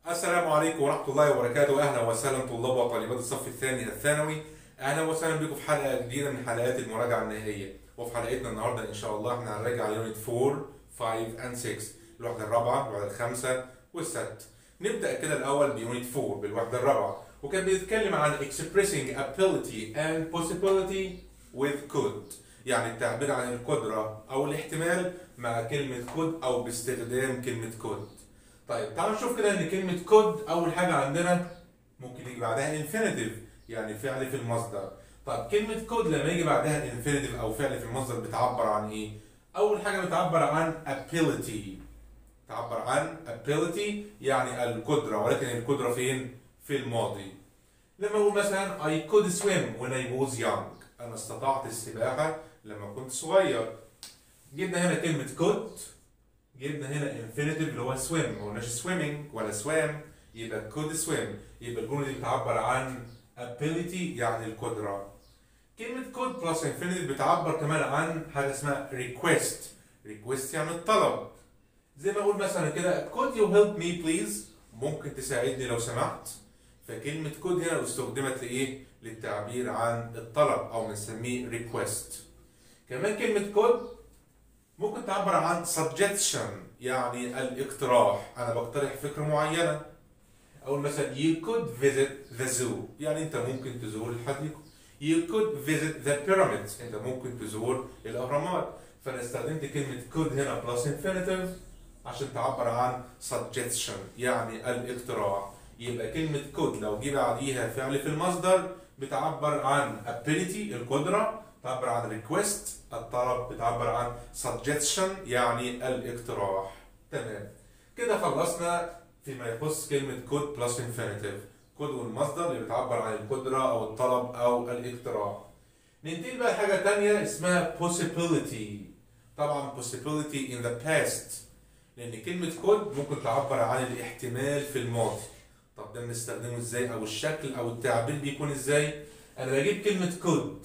السلام عليكم ورحمة الله وبركاته أهلا وسهلا طلاب وطالبات الصف الثاني الثانوي أهلا وسهلا بكم في حلقة جديدة من حلقات المراجعة النهائية وفي حلقتنا النهاردة إن شاء الله إحنا هنراجع يونت 4 5 and 6 الوحدة الرابعة الوحدة الخامسة والست نبدأ كده الأول بيونت 4 بالوحدة الرابعة وكان بيتكلم عن expressing ability and possibility with could يعني التعبير عن القدرة أو الاحتمال مع كلمة could أو باستخدام كلمة could طيب تعالوا نشوف كده ان كلمة كود أول حاجة عندنا ممكن يجي بعدها infinitive يعني فعل في المصدر. طيب كلمة كود لما يجي بعدها infinitive أو فعل في المصدر بتعبر عن إيه؟ أول حاجة بتعبر عن ability. تعبر عن ability يعني القدرة ولكن القدرة فين؟ في الماضي. لما أقول مثلا I could swim when I was young. أنا استطعت السباحة لما كنت صغير. جبنا هنا كلمة could جبنا هنا infinitive اللي هو swim ما قلناش swimming ولا swam يبقى could swim يبقى الجمله دي بتعبر عن ability يعني القدره كلمه could plus infinitive بتعبر كمان عن حاجه اسمها request request يعني الطلب زي ما اقول مثلا كده could you help me please ممكن تساعدني لو سمحت فكلمه could هنا استخدمت لايه للتعبير عن الطلب او بنسميه request كمان كلمه could ممكن تعبر عن suggestion يعني الاقتراح انا بقترح فكره معينه او مثلا you could visit the zoo يعني انت ممكن تزور الحديقه you could visit the pyramids انت ممكن تزور الاهرامات فانا استخدمت كلمه could هنا plus infinitive عشان تعبر عن suggestion يعني الاقتراح يبقى كلمه could لو جه بعديها فعل في المصدر بتعبر عن ability القدره تعبر عن request الطلب بتعبر عن suggestion يعني الاقتراح تمام كده خلصنا فيما يخص كلمة could plus infinitive could والمصدر اللي بتعبر عن القدرة أو الطلب أو الاقتراح ننتقل بقى لحاجة تانية اسمها possibility طبعا possibility in the past لأن كلمة could ممكن تعبر عن الاحتمال في الماضي طب ده بنستخدمه ازاي أو الشكل أو التعبير بيكون ازاي أنا بجيب كلمة could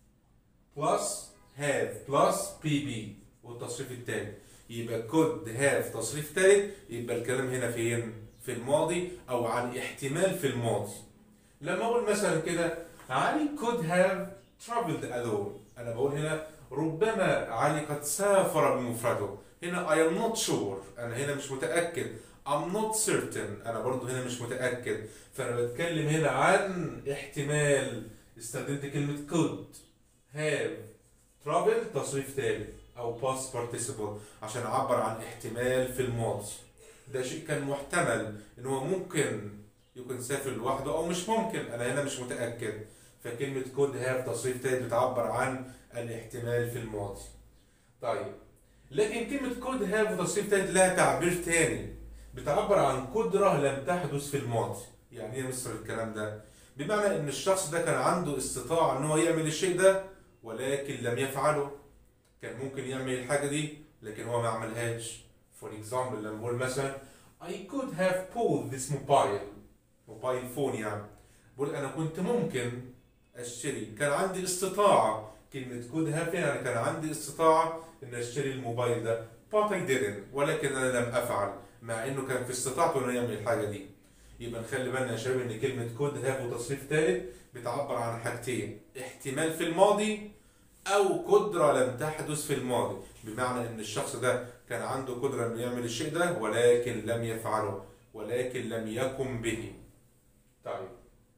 plus have plus bb والتصريف الثاني يبقى could have تصريف ثالث يبقى الكلام هنا فين؟ في الماضي او عن احتمال في الماضي. لما اقول مثلا كده علي could have traveled alone انا بقول هنا ربما علي قد سافر بمفرده هنا I am not sure انا هنا مش متاكد I'm not certain انا برضو هنا مش متاكد فانا بتكلم هنا عن احتمال استخدمت كلمه could have travel تصريف ثالث او past participle عشان اعبر عن احتمال في الماضي ده شيء كان محتمل ان هو ممكن يكون سافر لوحده او مش ممكن انا هنا مش متاكد فكلمه could have تصريف ثالث بتعبر عن الاحتمال في الماضي طيب لكن كلمه could have تصريف ثالث لها تعبير ثاني بتعبر عن قدره لم تحدث في الماضي يعني ايه مصر الكلام ده بمعنى ان الشخص ده كان عنده استطاعه ان هو يعمل الشيء ده ولكن لم يفعله كان ممكن يعمل الحاجة دي لكن هو ما عملهاش for example لما بقول مثلا I could have pulled this mobile موبايل فون يعني بقول أنا كنت ممكن أشتري كان عندي استطاعة كلمة could have يعني كان عندي استطاعة إن أشتري الموبايل ده but I didn't ولكن أنا لم أفعل مع إنه كان في استطاعته إنه يعمل الحاجة دي يبقى نخلي بالنا يا شباب إن كلمة could have وتصريف ثالث بتعبر عن حاجتين احتمال في الماضي او قدره لم تحدث في الماضي بمعنى ان الشخص ده كان عنده قدره انه يعمل الشيء ده ولكن لم يفعله ولكن لم يقم به طيب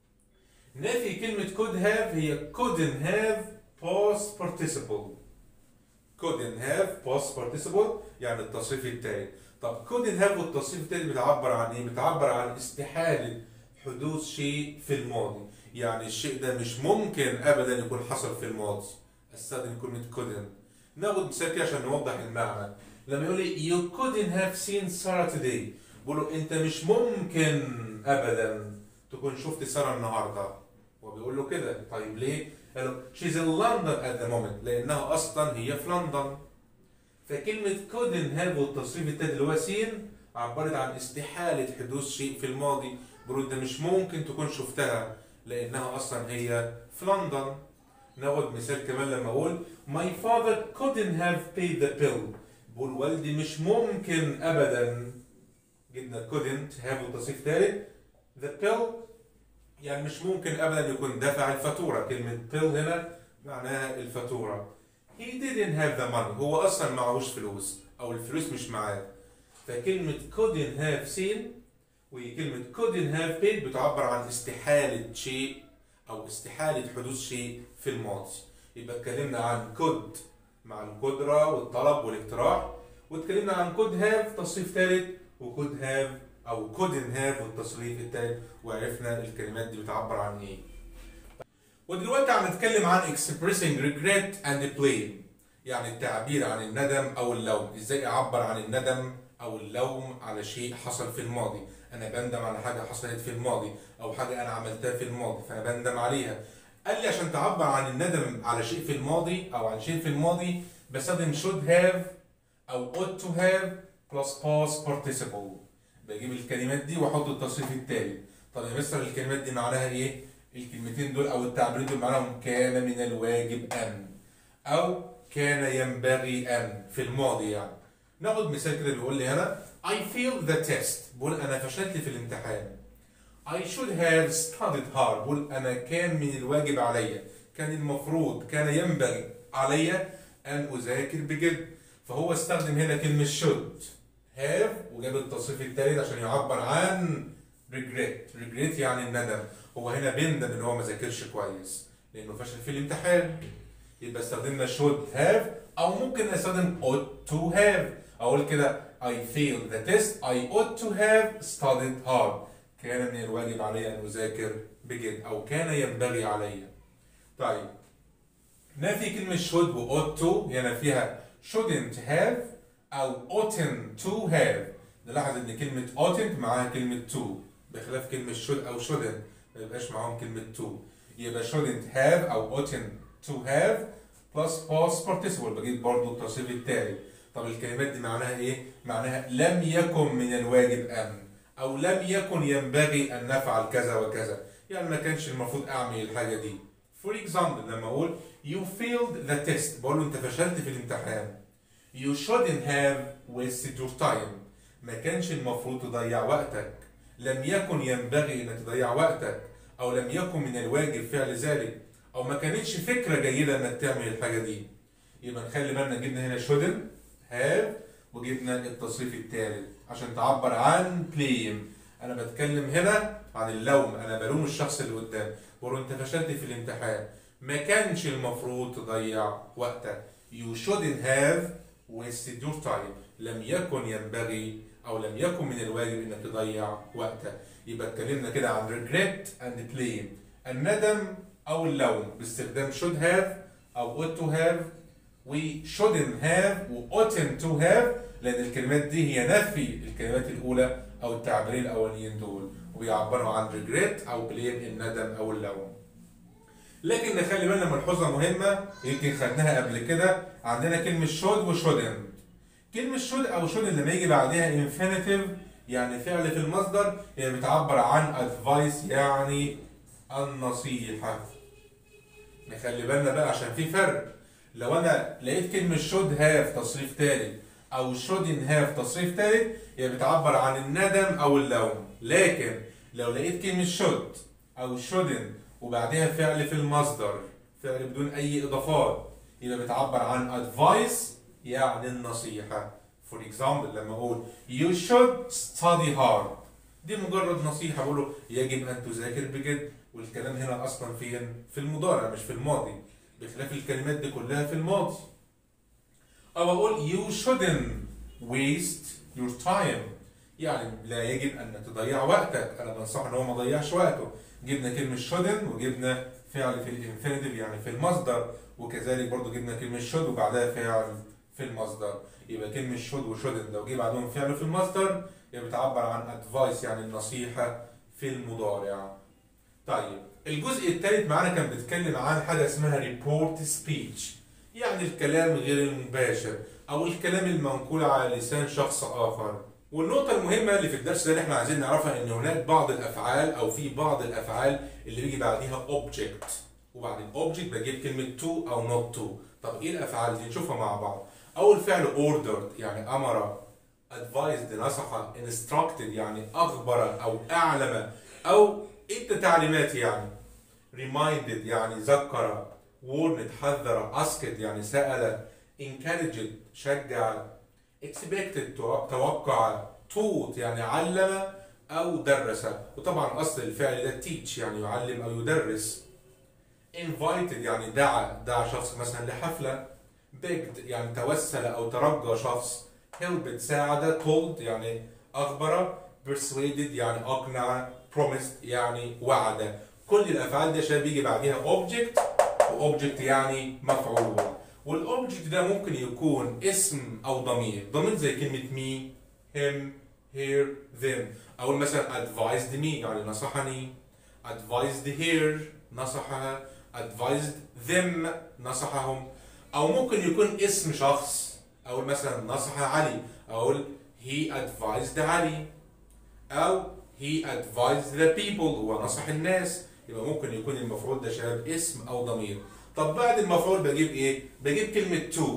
نفي كلمة could have هي couldn't have past participle couldn't have past participle يعني التصريف التالي طب couldn't have والتصريف التالي بتعبر عن ايه؟ بتعبر عن استحالة حدوث شيء في الماضي يعني الشيء ده مش ممكن ابدا يكون حصل في الماضي استخدم كلمة couldn't ناخد مثال كده عشان نوضح المعنى لما يقول لي you couldn't have seen Sarah today بقول له انت مش ممكن ابدا تكون شفت سارة النهارده وبيقول له كده طيب ليه؟ قال له she's in London at the moment لانها اصلا هي في لندن فكلمة couldn't have والتصريف التالي اللي هو سين عبرت عن استحالة حدوث شيء في الماضي بيقول انت مش ممكن تكون شفتها لانها اصلا هي في لندن ناخد مثال كمان لما اقول my father couldn't have paid the bill بقول والدي مش ممكن ابدا جبنا couldn't have وتصريف ثالث the bill يعني مش ممكن ابدا يكون دفع الفاتوره كلمه bill هنا معناها الفاتوره he didn't have the money هو اصلا معهوش فلوس او الفلوس مش معاه فكلمه couldn't have seen وكلمه couldn't have paid بتعبر عن استحاله شيء او استحاله حدوث شيء في الماضي يبقى اتكلمنا عن could مع القدره والطلب والاقتراح واتكلمنا عن could have تصريف ثالث وcould have او couldn't have والتصريف الثالث وعرفنا الكلمات دي بتعبر عن ايه ودلوقتي عم نتكلم عن expressing regret and blame يعني التعبير عن الندم او اللوم ازاي اعبر عن الندم او اللوم على شيء حصل في الماضي انا بندم على حاجه حصلت في الماضي او حاجه انا عملتها في الماضي فانا بندم عليها قال لي عشان تعبر عن الندم على شيء في الماضي او عن شيء في الماضي بستخدم should have او ought to have plus past participle بجيب الكلمات دي واحط التصريف التالي طب يا مستر الكلمات دي معناها ايه الكلمتين دول او التعبيرين دول معناهم كان من الواجب ان او كان ينبغي ان في الماضي يعني ناخد مثال كده بيقول لي هنا I failed the test بقول انا فشلت في الامتحان I should have studied hard بقول انا كان من الواجب عليا كان المفروض كان ينبغي عليا ان اذاكر بجد فهو استخدم هنا كلمة should have وجاب التصريف التالت عشان يعبر عن regret regret يعني الندم هو هنا بيندم ان هو ما ذاكرش كويس لانه فشل في الامتحان يبقى استخدمنا should have او ممكن استخدم ought to have اقول كده I failed the test I ought to have studied hard كان من الواجب علي ان اذاكر بجد او كان ينبغي علي طيب نفي كلمة should و ought to هنا فيها shouldn't have او oughtn't to have نلاحظ ان كلمة oughtn't معاها كلمة to بخلاف كلمة should او shouldn't ما يبقاش معاهم كلمة to يبقى shouldn't have او oughtn't to have plus past participle بجيب برضو التصريف التالي طب الكلمات دي معناها ايه؟ معناها لم يكن من الواجب ان او لم يكن ينبغي ان نفعل كذا وكذا يعني ما كانش المفروض اعمل الحاجة دي for example لما اقول you failed the test بقول له انت فشلت في الامتحان you shouldn't have wasted your time ما كانش المفروض تضيع وقتك لم يكن ينبغي انك تضيع وقتك او لم يكن من الواجب فعل ذلك او ما كانتش فكره جيده انك تعمل الحاجه دي يبقى نخلي بالنا جبنا هنا shouldn't have وجبنا التصريف الثالث عشان تعبر عن blame انا بتكلم هنا عن اللوم انا بلوم الشخص اللي قدام بقول له انت فشلت في الامتحان ما كانش المفروض تضيع وقتك you shouldn't have wasted your time لم يكن ينبغي او لم يكن من الواجب انك تضيع وقتك يبقى اتكلمنا كده عن regret and blame الندم او اللوم باستخدام should have او ought to have و shouldn't have و oughtn't to have لان الكلمات دي هي نفي الكلمات الاولى او التعبيرين الاولانيين دول وبيعبروا عن regret او blame الندم او اللوم لكن نخلي بالنا ملحوظه مهمه يمكن خدناها قبل كده عندنا كلمه should و shouldn't كلمه should او shouldn't لما يجي بعدها infinitive يعني فعل في المصدر هي بتعبر عن advice يعني النصيحه نخلي بالنا بقى عشان في فرق لو انا لقيت كلمه should have تصريف ثالث او shouldn't have تصريف ثالث هي بتعبر عن الندم او اللوم لكن لو لقيت كلمه should او shouldn't وبعدها فعل في المصدر فعل بدون اي اضافات يبقى بتعبر عن advice يعني النصيحه for example لما اقول you should study hard دي مجرد نصيحه بقول له يجب ان تذاكر بجد والكلام هنا اصلا فين في المضارع مش في الماضي بخلاف الكلمات دي كلها في الماضي او اقول you shouldn't waste your time يعني لا يجب ان تضيع وقتك انا بنصح ان هو ما يضيعش وقته جبنا كلمه shouldn't وجبنا فعل في الانفينيتيف يعني في المصدر وكذلك برضو جبنا كلمه should وبعدها فعل في المصدر يبقى كلمه should و shouldn't لو جه بعدهم فعل في المصدر يبقى بتعبر عن advice يعني النصيحه في المضارع طيب الجزء الثالث معانا كان بيتكلم عن حاجه اسمها report speech يعني الكلام غير المباشر او الكلام المنقول على لسان شخص اخر والنقطة المهمة اللي في الدرس ده اللي احنا عايزين نعرفها ان هناك بعض الافعال او في بعض الافعال اللي بيجي بعديها object وبعد الاوبجكت بجيب كلمة to او not to طب ايه الافعال دي نشوفها مع بعض اول فعل ordered يعني امر advised نصح instructed يعني أخبر أو أعلم أو ادى تعليمات يعني reminded يعني ذكر warned حذر asked يعني سأل encouraged شجع expected توقع taught يعني علم أو درس وطبعا أصل الفعل ده teach يعني يعلم أو يدرس invited يعني دعا دعا شخص مثلا لحفلة begged يعني توسل أو ترجى شخص helped ساعد told يعني أخبر persuaded يعني أقنع promised يعني وعد كل الأفعال دي عشان بيجي بعديها object وobject يعني مفعول والاوبجكت ده ممكن يكون اسم او ضمير ضمير زي كلمة me him her them او مثلا advised me يعني نصحني advised her نصحها advised them نصحهم او ممكن يكون اسم شخص او مثلا نصح علي اقول he advised علي او he advised the people هو نصح الناس يبقى ممكن يكون المفعول ده شباب اسم او ضمير طب بعد المفعول بجيب ايه بجيب كلمة to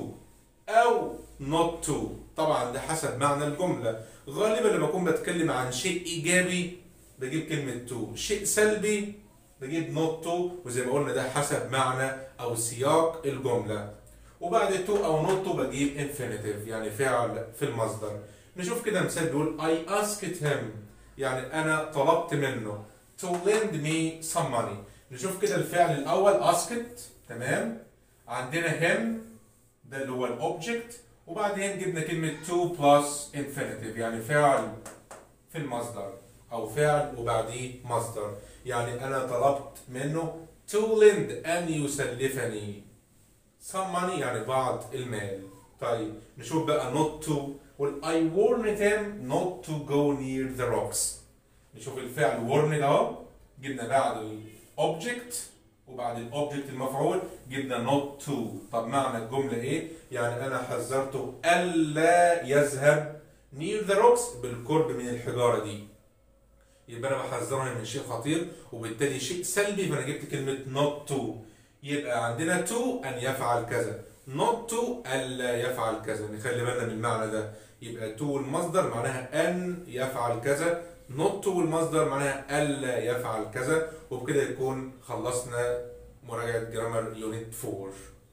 او not to طبعا ده حسب معنى الجملة غالبا لما اكون بتكلم عن شيء ايجابي بجيب كلمة to شيء سلبي بجيب not to وزي ما قلنا ده حسب معنى او سياق الجملة وبعد to او not to بجيب infinitive يعني فعل في المصدر نشوف كده مثال بيقول I asked him يعني انا طلبت منه to lend me some money نشوف كده الفعل الاول asked تمام عندنا him ده اللي هو الاوبجكت وبعدين جبنا كلمة to plus infinitive يعني فعل في المصدر أو فعل وبعديه مصدر يعني أنا طلبت منه to lend أن يسلفني some money يعني بعض المال طيب نشوف بقى not to وال I warned him not to go near the rocks نشوف الفعل warned اهو جبنا بعده object وبعد الاوبجكت المفعول جبنا not to طب معنى الجمله ايه يعني انا حذرته الا يذهب near the rocks بالقرب من الحجاره دي يبقى انا بحذره من شيء خطير وبالتالي شيء سلبي فانا جبت كلمه not to يبقى عندنا to ان يفعل كذا not to الا يفعل كذا نخلي بالنا من المعنى ده يبقى to المصدر معناها ان يفعل كذا not to المصدر معناها الا يفعل كذا وبكده يكون خلصنا مراجعه جرامر يونت 4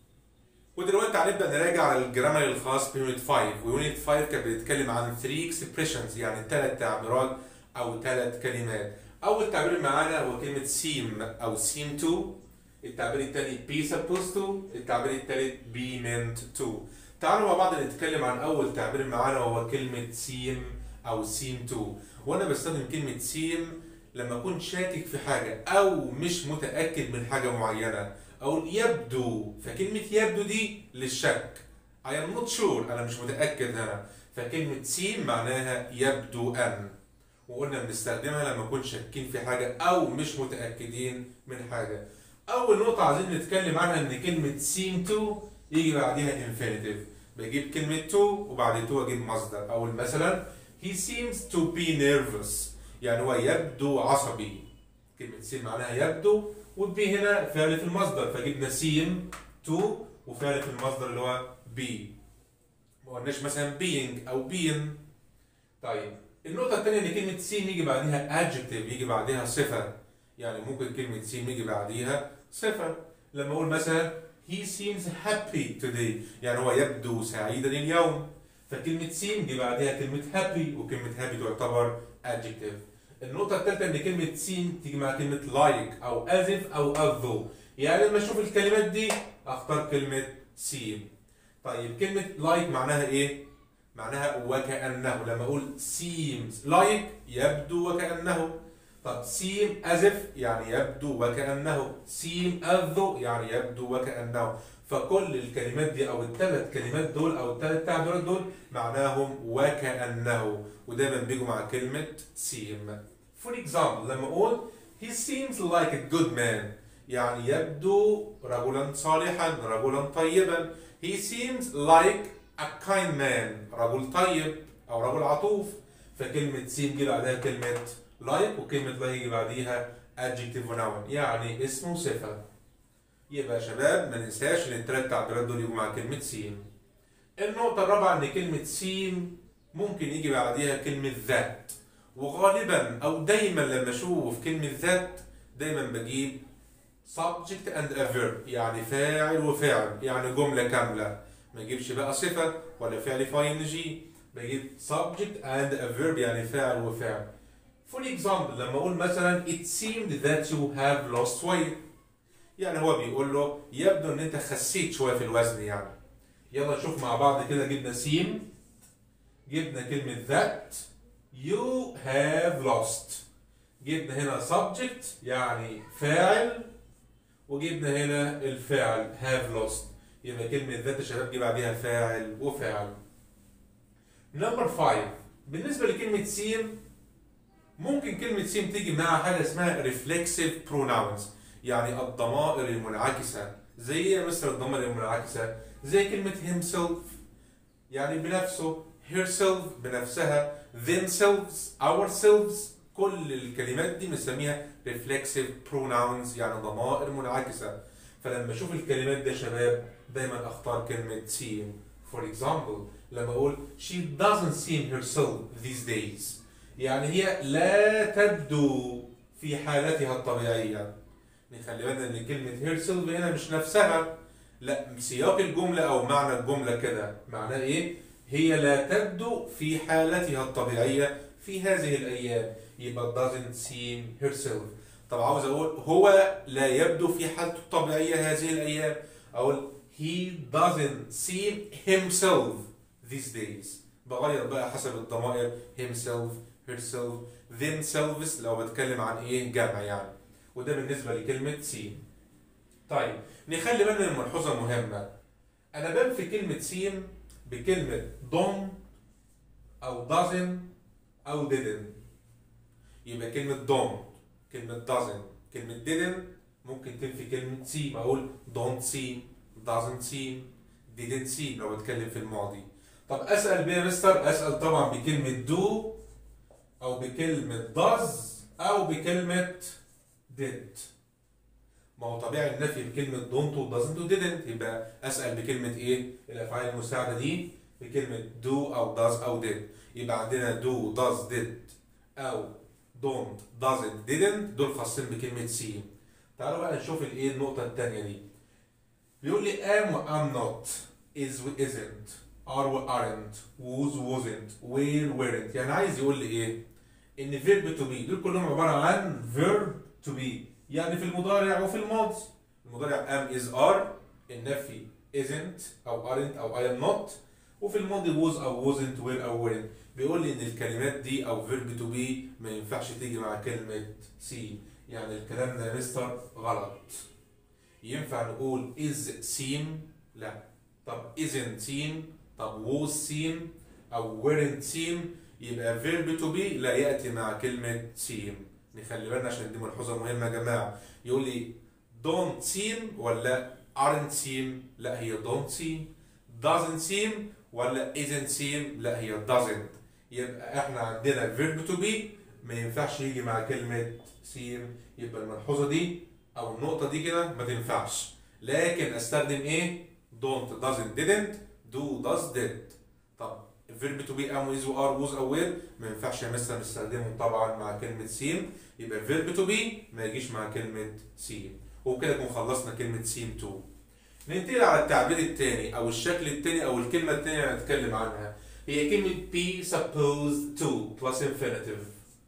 ودلوقتي هنبدا نراجع على الجرامر الخاص بيونت 5 ويونت 5 كان بيتكلم عن 3 اكسبريشنز يعني ثلاث تعبيرات او ثلاث كلمات اول تعبير معانا هو كلمه seem او seem to التعبير الثاني be supposed to التعبير الثالث be meant to تعالوا مع بعض نتكلم عن اول تعبير معانا وهو كلمه seem او seem to وانا بستخدم كلمه seem لما اكون شاكك في حاجه او مش متاكد من حاجه معينه او يبدو فكلمه يبدو دي للشك I am not sure انا مش متاكد هنا فكلمه seem معناها يبدو ان وقلنا بنستخدمها لما نكون شاكين في حاجه او مش متاكدين من حاجه اول نقطه عايزين نتكلم عنها ان كلمه seem to يجي بعديها infinitive بجيب كلمه to وبعد to اجيب مصدر اول مثلا he seems to be nervous يعني هو يبدو عصبي كلمة سين معناها يبدو والبي هنا فعل في المصدر فجبنا سين تو وفعل في المصدر اللي هو بي ما قلناش مثلا being أو being طيب النقطة الثانية إن كلمة سين يجي بعدها adjective يجي بعدها صفة يعني ممكن كلمة سين يجي بعديها صفة لما أقول مثلا he seems happy today يعني هو يبدو سعيدا اليوم فكلمة سين دي بعدها كلمة happy وكلمة happy تعتبر adjective النقطة الثالثة إن كلمة سين تيجي مع كلمة like أو as if أو as though يعني لما أشوف الكلمات دي أختار كلمة سين طيب كلمة like معناها إيه؟ معناها وكأنه لما أقول seems like يبدو وكأنه طب seem as if يعني يبدو وكأنه seem as though يعني يبدو وكأنه فكل الكلمات دي او الثلاث كلمات دول او الثلاث تعبيرات دول معناهم وكأنه ودايما بيجوا مع كلمة seem. For example لما اقول he seems like a good man يعني يبدو رجلا صالحا رجلا طيبا he seems like a kind man رجل طيب او رجل عطوف فكلمة seem جه بعدها كلمة like وكلمة like يجي بعديها adjective noun يعني اسم وصفة يبقى يا شباب ما ننساش ان الثلاث تعبيرات دول يجوا مع كلمة سين. النقطة الرابعة ان كلمة سين ممكن يجي بعديها كلمة ذات وغالبا أو دايما لما أشوف كلمة ذات دايما بجيب subject and a verb يعني فاعل وفاعل يعني جملة كاملة ما اجيبش بقى صفة ولا فعل في ان جي بجيب subject and a verb يعني فاعل وفاعل for example لما اقول مثلا it seemed that you have lost weight يعني هو بيقول له يبدو ان انت خسيت شويه في الوزن يعني يلا نشوف مع بعض كده جبنا سيم جبنا كلمة that you have lost جبنا هنا subject يعني فاعل وجبنا هنا الفاعل have lost يبقى كلمة ذات يا شباب جه بعديها فاعل وفاعل. نمبر 5 بالنسبة لكلمة سيم ممكن كلمة سيم تيجي مع حاجة اسمها reflexive pronouns يعني الضمائر المنعكسة زي ايه يا مستر الضمائر المنعكسة؟ زي كلمة himself يعني بنفسه herself بنفسها themselves ourselves كل الكلمات دي بنسميها reflexive pronouns يعني ضمائر منعكسة فلما اشوف الكلمات دي يا شباب دايما اختار كلمة seem for example لما اقول she doesn't seem herself these days يعني هي لا تبدو في حالتها الطبيعية نخلي بالنا ان كلمة herself هنا مش نفسها لا سياق الجملة او معنى الجملة كده معناه ايه هي لا تبدو في حالتها الطبيعية في هذه الايام يبقى doesn't seem herself طب عاوز اقول هو لا يبدو في حالته الطبيعية هذه الايام اقول he doesn't seem himself these days بغير بقى حسب الضمائر himself herself themselves لو بتكلم عن ايه جمع يعني وده بالنسبة لكلمة seem طيب نخلي بالنا من ملحوظة مهمة أنا بنفي كلمة seem بكلمة don't أو doesn't أو didn't يبقى كلمة don't كلمة doesn't كلمة didn't ممكن تنفي كلمة seem أقول don't seem doesn't seem didn't seem لو بتكلم في الماضي طب أسأل بيه يا مستر أسأل طبعا بكلمة do أو بكلمة does أو بكلمة did ما هو طبيعي النفي بكلمة don't و doesn't و didn't يبقى أسأل بكلمة إيه؟ الأفعال المساعدة دي بكلمة do أو does أو did يبقى عندنا do does did أو don't doesn't didn't دول خاصين بكلمة see تعالوا بقى نشوف الإيه النقطة التانية دي بيقول لي am و am not is و isn't are و aren't was wasn't were weren't يعني عايز يقول لي إيه؟ إن verb to be دول كلهم عبارة عن verb to be يعني في المضارع وفي الماضي المضارع am is are النفي isn't او aren't او I am not وفي الماضي was او wasn't were او weren't بيقول لي ان الكلمات دي او verb to be ما ينفعش تيجي مع كلمة see يعني الكلام ده يا مستر غلط ينفع نقول is seen لا طب isn't seen طب was seen او weren't seen يبقى verb to be لا يأتي مع كلمة seen نخلي بالنا عشان دي ملحوظه مهمه يا جماعه يقول لي don't seem ولا aren't seem لا هي don't seem doesn't seem ولا isn't seem لا هي doesn't يبقى احنا عندنا verb to be ما ينفعش يجي مع كلمه seem يبقى الملحوظه دي او النقطه دي كده ما تنفعش لكن استخدم ايه don't doesn't didn't do does did طب الفيرب تو بي ام ويز وار ووز او وير ما ينفعش يا مستر نستخدمهم طبعا مع كلمه سيم يبقى الفيرب تو بي ما يجيش مع كلمه سيم وبكده نكون خلصنا كلمه سيم تو ننتقل على التعبير الثاني او الشكل الثاني او الكلمه الثانيه اللي هنتكلم عنها هي كلمه be supposed to plus infinitive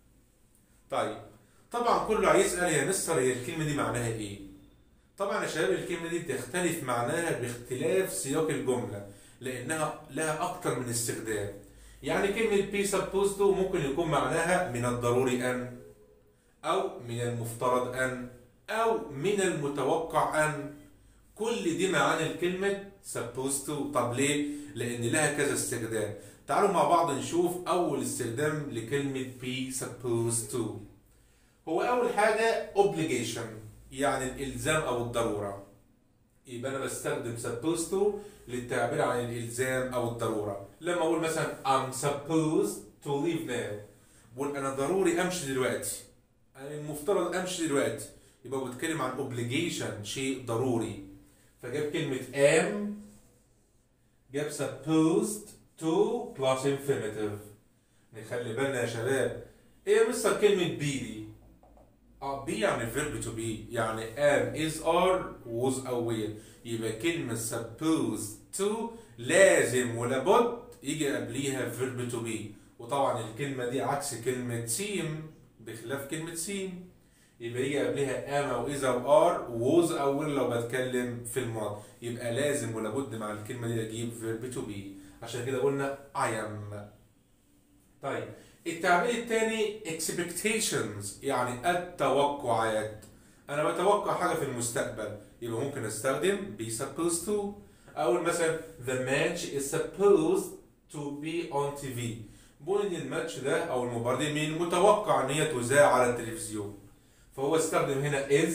طيب طبعا كله هيسال يا مستر هي الكلمه دي معناها ايه طبعا يا شباب الكلمه دي تختلف معناها باختلاف سياق الجمله لانها لها اكتر من استخدام يعني كلمه be supposed to ممكن يكون معناها من الضروري ان او من المفترض ان او من المتوقع ان كل دي معاني الكلمه supposed to طب ليه لان لها كذا استخدام تعالوا مع بعض نشوف اول استخدام لكلمه be supposed to هو اول حاجه obligation يعني الالزام او الضروره يبقى انا بستخدم supposed to للتعبير عن الالزام او الضروره لما اقول مثلا I'm supposed to leave now بقول انا ضروري امشي دلوقتي انا المفترض امشي دلوقتي يبقى بتكلم عن obligation شيء ضروري فجاب كلمه am جاب supposed to plus infinitive نخلي بالنا يا شباب ايه يا مستر كلمة be دي؟ اه be يعني verb to be يعني am is are was او will يبقى كلمة supposed to لازم ولابد يجي قبليها verb to be وطبعا الكلمة دي عكس كلمة seem بخلاف كلمة seem يبقى يجي قبلها am او is او are was او will لو بتكلم في الماضي يبقى لازم ولابد مع الكلمة دي اجيب verb to be عشان كده قلنا I am طيب التعبير الثاني expectations يعني التوقعات انا بتوقع حاجه في المستقبل يبقى ممكن استخدم be supposed to اقول مثلا the match is supposed to be on TV بقول ان الماتش ده او المباراه دي من المتوقع ان هي تذاع على التلفزيون فهو استخدم هنا is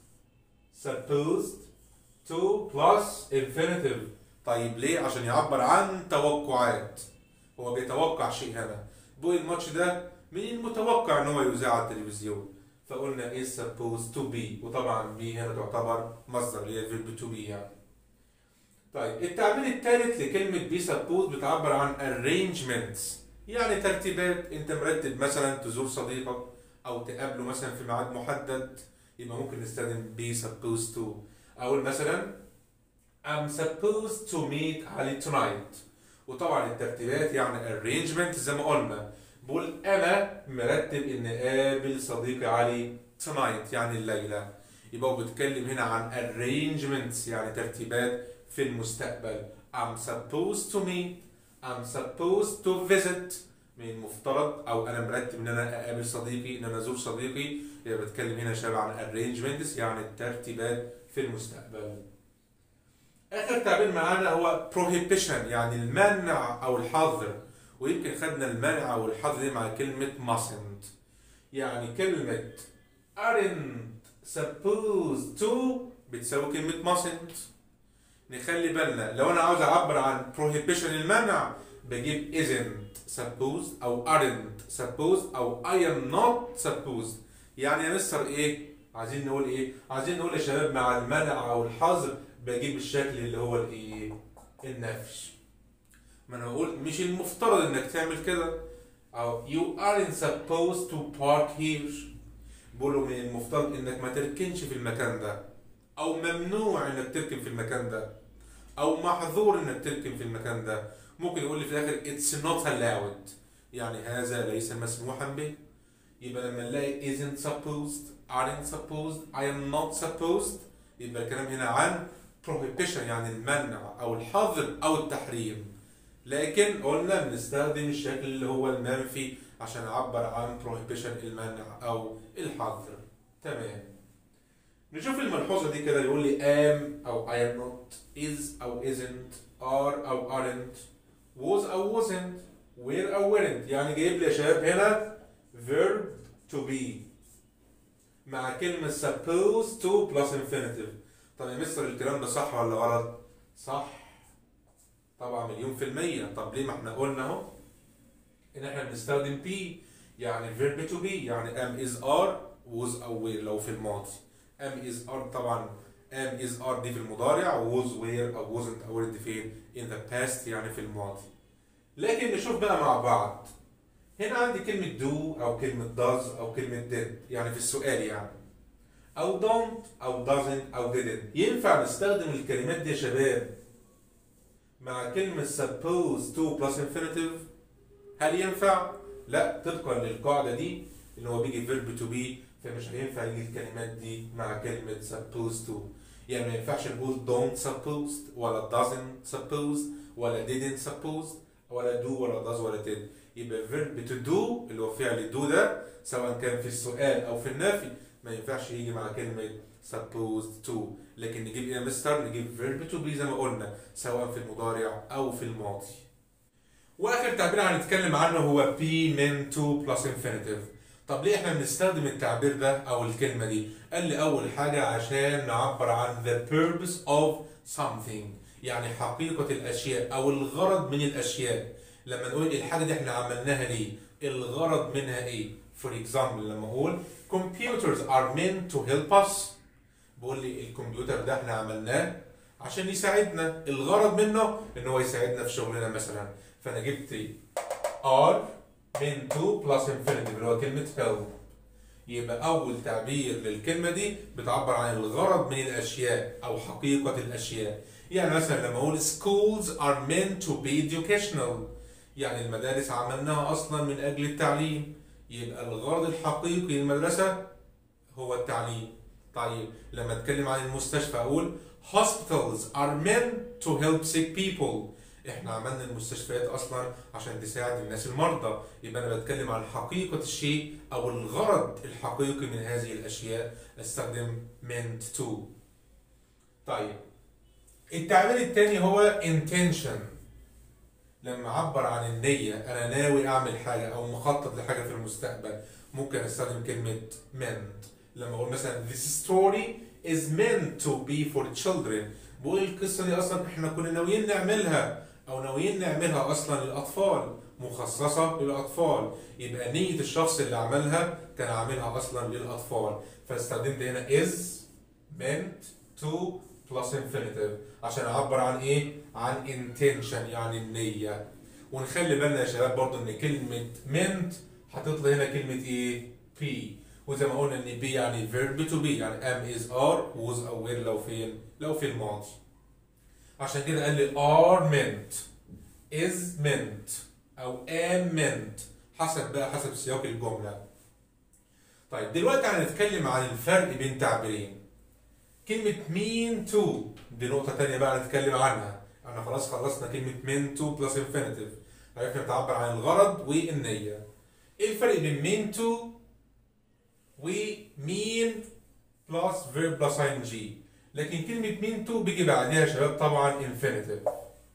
supposed to plus infinitive طيب ليه عشان يعبر عن توقعات هو بيتوقع شيء هنا بقول الماتش ده من المتوقع ان هو يذاع على التلفزيون فقلنا is supposed to be وطبعا be هنا تعتبر مصدر اللي هي verb to be يعني طيب التعبير الثالث لكلمة be supposed بتعبر عن arrangements يعني ترتيبات انت مرتب مثلا تزور صديقك او تقابله مثلا في ميعاد محدد يبقى ممكن نستخدم be supposed to اقول مثلا I'm supposed to meet علي tonight وطبعا الترتيبات يعني arrangement زي ما قلنا بقول انا مرتب ان اقابل صديقي علي tonight يعني الليله يبقى هو بيتكلم هنا عن arrangements يعني ترتيبات في المستقبل I'm supposed to meet I'm supposed to visit من المفترض او انا مرتب ان انا اقابل صديقي ان انا ازور صديقي يبقى بتكلم هنا شبه عن arrangements يعني الترتيبات في المستقبل اخر تعبير معانا هو prohibition يعني المنع او الحظر ويمكن خدنا المنع او الحظر دي مع كلمه mustn't يعني كلمه aren't supposed to بتساوي كلمه mustn't نخلي بالنا لو انا عاوز اعبر عن prohibition المنع بجيب isn't supposed او aren't supposed او I am not supposed يعني يا مستر ايه عايزين نقول ايه عايزين نقول يا شباب مع المنع او الحظر بجيب الشكل اللي هو الايه النفي ما انا بقول مش المفترض انك تعمل كده او you aren't supposed to park here بقولوا من المفترض انك ما تركنش في المكان ده او ممنوع انك تركن في المكان ده او محظور انك تركن في المكان ده ممكن يقول لي في الاخر it's not allowed يعني هذا ليس مسموحا به يبقى لما نلاقي isn't supposed aren't supposed I am not supposed يبقى الكلام هنا عن prohibition يعني المنع او الحظر او التحريم لكن قلنا بنستخدم الشكل اللي هو المنفي عشان نعبر عن prohibition المنع او الحظر تمام نشوف الملحوظة دي كده يقول لي am أو I am not is أو isn't are أو aren't was أو wasn't were أو weren't يعني جايب لي يا شباب هنا verb to be مع كلمة supposed to plus infinitive طب يا مستر الكلام ده صح ولا غلط؟ صح طبعا مليون في المية طب ليه ما احنا قلنا اهو ان احنا بنستخدم be يعني verb to be يعني am is are was أو were لو في الماضي am is are طبعا am is are دي في المضارع was were أو wasn't أو weren't فين in the past يعني في الماضي لكن نشوف بقى مع بعض هنا عندي كلمة do أو كلمة does أو كلمة did يعني في السؤال يعني أو don't أو doesn't أو didn't ينفع نستخدم الكلمات دي يا شباب مع كلمة suppose to plus infinitive هل ينفع؟ لا طبقا للقاعدة دي اللي هو بيجي verb to be فمش هينفع يجي الكلمات دي مع كلمة supposed to يعني ما ينفعش نقول don't supposed ولا doesn't suppose ولا didn't suppose ولا do ولا does ولا did يبقى verb to do اللي هو فعل do ده سواء كان في السؤال او في النفي ما ينفعش يجي مع كلمة supposed to لكن نجيب ايه يا مستر نجيب verb to be زي ما قلنا سواء في المضارع او في الماضي واخر تعبير هنتكلم عنه هو be من to plus infinitive طب ليه احنا بنستخدم التعبير ده او الكلمة دي قال لي اول حاجة عشان نعبر عن the purpose of something يعني حقيقة الاشياء او الغرض من الاشياء لما نقول الحاجة دي احنا عملناها ليه الغرض منها ايه for example لما اقول computers are meant to help us بقول لي الكمبيوتر ده احنا عملناه عشان يساعدنا الغرض منه ان هو يساعدنا في شغلنا مثلا فانا جبت are من to plus infinitive اللي هو كلمة help يبقى أول تعبير للكلمة دي بتعبر عن الغرض من الأشياء أو حقيقة الأشياء يعني مثلا لما أقول schools are meant to be educational يعني المدارس عملناها أصلا من أجل التعليم يبقى الغرض الحقيقي للمدرسة هو التعليم طيب لما اتكلم عن المستشفى اقول hospitals are meant to help sick people احنا عملنا المستشفيات اصلا عشان تساعد الناس المرضى يبقى انا بتكلم عن حقيقة الشيء او الغرض الحقيقي من هذه الاشياء استخدم meant to طيب التعبير الثاني هو intention لما اعبر عن النية انا ناوي اعمل حاجة او مخطط لحاجة في المستقبل ممكن استخدم كلمة meant لما اقول مثلا this story is meant to be for children بقول القصة دي اصلا احنا كنا ناويين نعملها او ناويين نعملها اصلا للاطفال مخصصة للاطفال يبقى نية الشخص اللي عملها كان عاملها اصلا للاطفال فاستخدمت هنا is meant to plus infinitive عشان اعبر عن ايه عن intention يعني النية ونخلي بالنا يا شباب برضو ان كلمة meant هتطلع هنا كلمة ايه be وزي ما قلنا ان be يعني verb to be يعني am is are was او were لو فين لو في الماضي عشان كده قال لي are meant is meant او am meant حسب بقى حسب سياق الجملة طيب دلوقتي هنتكلم عن الفرق بين تعبيرين كلمة mean to دي نقطة تانية بقى نتكلم عنها احنا خلاص خلصنا كلمة mean to plus infinitive عرفنا بتعبر عن الغرض والنية ايه الفرق بين mean to و mean plus verb plus ing لكن كلمة mean to بيجي بعدها يا شباب طبعا infinitive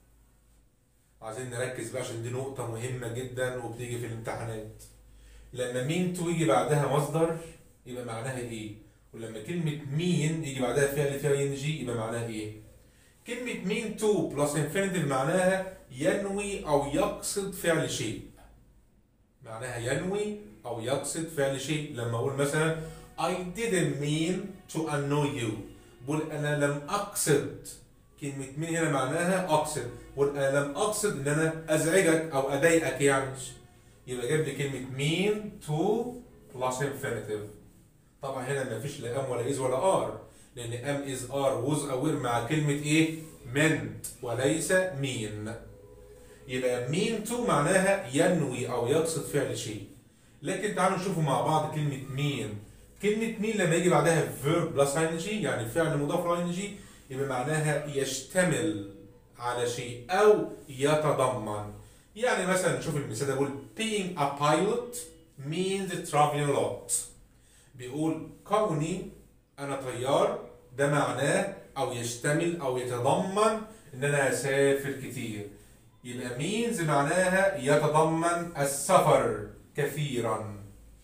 عايزين نركز بقى عشان دي نقطة مهمة جدا وبتيجي في الامتحانات لما mean to يجي بعدها مصدر يبقى معناها ايه؟ ولما كلمة mean يجي بعدها فعل فيها ing يبقى معناها ايه؟ كلمة mean to plus infinitive معناها ينوي أو يقصد فعل شيء معناها ينوي أو يقصد فعل شيء لما أقول مثلا I didn't mean to annoy you بقول أنا لم أقصد كلمة mean هنا معناها أقصد بقول أنا لم أقصد إن أنا أزعجك أو أضايقك يعني يبقى جاب لي كلمة mean to plus infinitive طبعا هنا مفيش لا am ولا is ولا are لأن am is are was aware مع كلمة إيه؟ meant وليس mean يبقى mean to معناها ينوي أو يقصد فعل شيء لكن تعالوا نشوفوا مع بعض كلمة mean كلمة mean لما يجي بعدها verb plus ing يعني فعل مضاف ل ing يبقى معناها يشتمل على شيء أو يتضمن يعني مثلا نشوف المثال ده بيقول being a pilot means traveling a lot بيقول كوني أنا طيار ده معناه أو يشتمل أو يتضمن إن أنا أسافر كتير يبقى means معناها يتضمن السفر كثيرا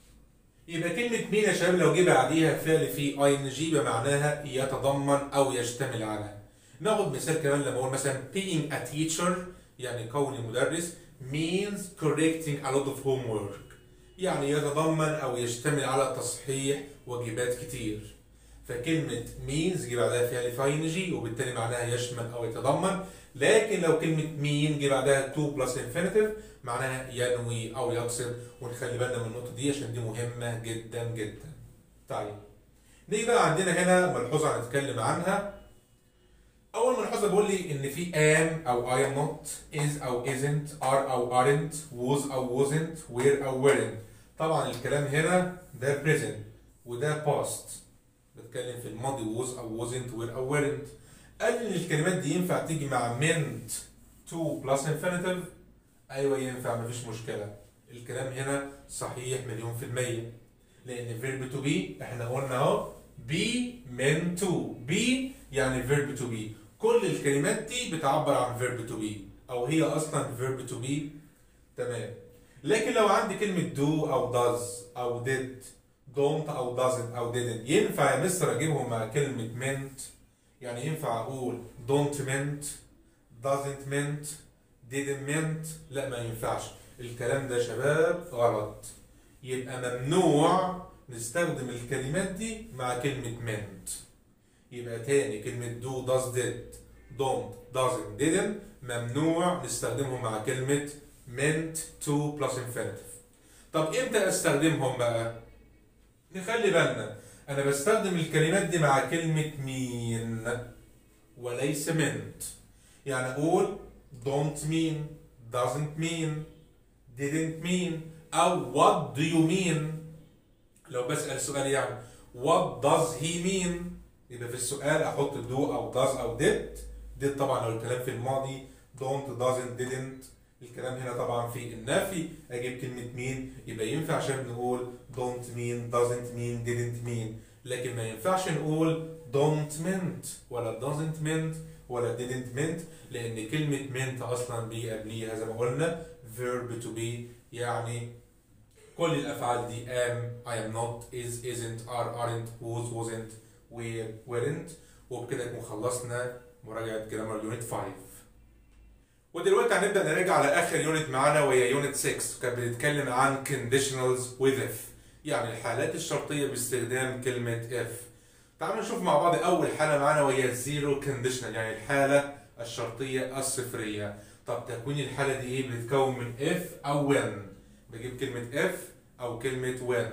يبقى كلمة مين يا شباب لو جه بعديها فعل في اي ان جي يبقى معناها يتضمن او يشتمل على ناخد مثال كمان لما اقول مثلا being a teacher يعني كوني مدرس means correcting a lot of homework يعني يتضمن او يشتمل على تصحيح واجبات كتير فكلمة means جه بعدها فعل في ان جي وبالتالي معناها يشمل او يتضمن لكن لو كلمة mean جه بعدها to plus infinitive معناها ينوي او يقصد ونخلي بالنا من النقطة دي عشان دي مهمة جدا جدا. طيب نيجي بقى عندنا هنا ملحوظة هنتكلم عنها. أول ملحوظة بيقول لي إن في am أو I am not, is أو isn't, are أو aren't, was أو wasn't, were أو weren't. طبعا الكلام هنا ده present وده past. بتكلم في الماضي was أو wasn't, were أو weren't. قال لي إن الكلمات دي ينفع تيجي مع meant to plus infinitive ايوه ينفع مفيش مشكله الكلام هنا صحيح مليون في المية لأن verb to be احنا قلنا اهو be meant to be يعني verb to be كل الكلمات دي بتعبر عن verb to be أو هي أصلا verb to be تمام لكن لو عندي كلمة do أو does أو did don't أو doesn't أو didn't ينفع يا مستر أجيبهم مع كلمة meant يعني ينفع أقول don't meant doesn't meant didn't meant لا ما ينفعش الكلام ده يا شباب غلط يبقى ممنوع نستخدم الكلمات دي مع كلمة meant يبقى تاني كلمة do does did don't doesn't didn't ممنوع نستخدمهم مع كلمة meant to plus infinitive طب امتى استخدمهم بقى؟ نخلي بالنا انا بستخدم الكلمات دي مع كلمة مين وليس meant يعني اقول don't mean doesn't mean didn't mean او what do you mean لو بسأل سؤال يعني what does he mean يبقى في السؤال احط do او does او did did طبعا لو الكلام في الماضي don't doesn't didn't الكلام هنا طبعا في النفي اجيب كلمة مين يبقى ينفع عشان نقول don't mean doesn't mean didn't mean لكن ما ينفعش نقول don't meant ولا doesn't meant ولا didn't meant لان كلمة meant اصلا بيجي قبليها زي ما قلنا verb to be يعني كل الافعال دي am I am not is isn't are aren't was wasn't were weren't وبكده نكون خلصنا مراجعة جرامر يونت 5 ودلوقتي هنبدا نراجع على اخر يونت معانا وهي يونت 6 كانت بتتكلم عن conditionals with if يعني الحالات الشرطيه باستخدام كلمه if تعالوا نشوف مع بعض اول حاله معانا وهي zero conditional يعني الحاله الشرطيه الصفريه طب تكوين الحاله دي ايه بتتكون من if او when بجيب كلمه if او كلمه when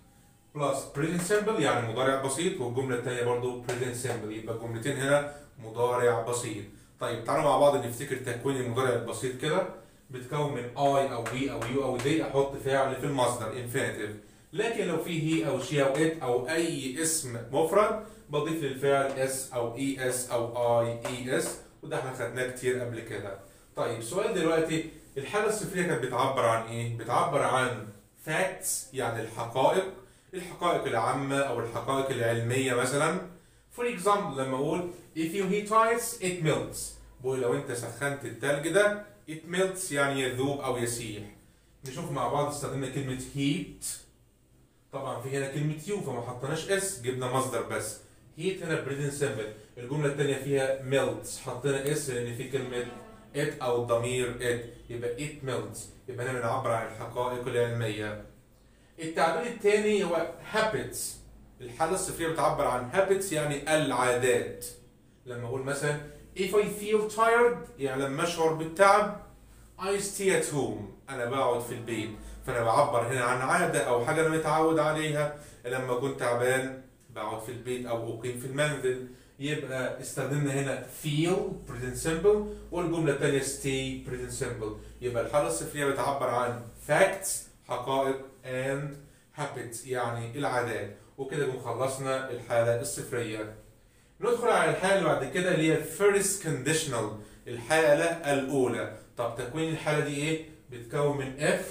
بلس present simple يعني مضارع بسيط والجمله الثانيه برضو present simple يبقى الجملتين هنا مضارع بسيط طيب تعالوا مع بعض نفتكر تكوين المضارع البسيط كده بتكون من I او we او you او they احط فعل في المصدر infinitive لكن لو في he او she او it او اي اسم مفرد بضيف للفعل s او es او i es وده احنا خدناه كتير قبل كده طيب سؤال دلوقتي الحالة الصفرية كانت بتعبر عن ايه؟ بتعبر عن facts يعني الحقائق الحقائق العامة او الحقائق العلمية مثلا For example لما اقول if you heat ice it melts بقول لو انت سخنت التلج ده it melts يعني يذوب او يسيح نشوف مع بعض استخدمنا كلمة heat طبعا في هنا كلمة يو فما حطيناش اس جبنا مصدر بس heat هنا present simple الجملة الثانية فيها melts حطينا اس لأن في كلمة it أو الضمير it يبقى it melts يبقى هنا بنعبر عن الحقائق العلمية التعبير الثاني هو habits الحالة الصفرية بتعبر عن habits يعني العادات لما أقول مثلا if I feel tired يعني لما أشعر بالتعب I stay at home أنا بقعد في البيت فأنا بعبر هنا عن عادة أو حاجة أنا متعود عليها لما كنت تعبان بقعد في البيت أو أقيم في المنزل يبقى استخدمنا هنا feel present simple والجملة الثانية stay present simple يبقى الحالة الصفرية بتعبر عن facts حقائق and habits يعني العادات وكده نكون خلصنا الحالة الصفرية ندخل على الحالة اللي بعد كده اللي هي first conditional الحالة الأولى طب تكوين الحالة دي إيه؟ بتكون من if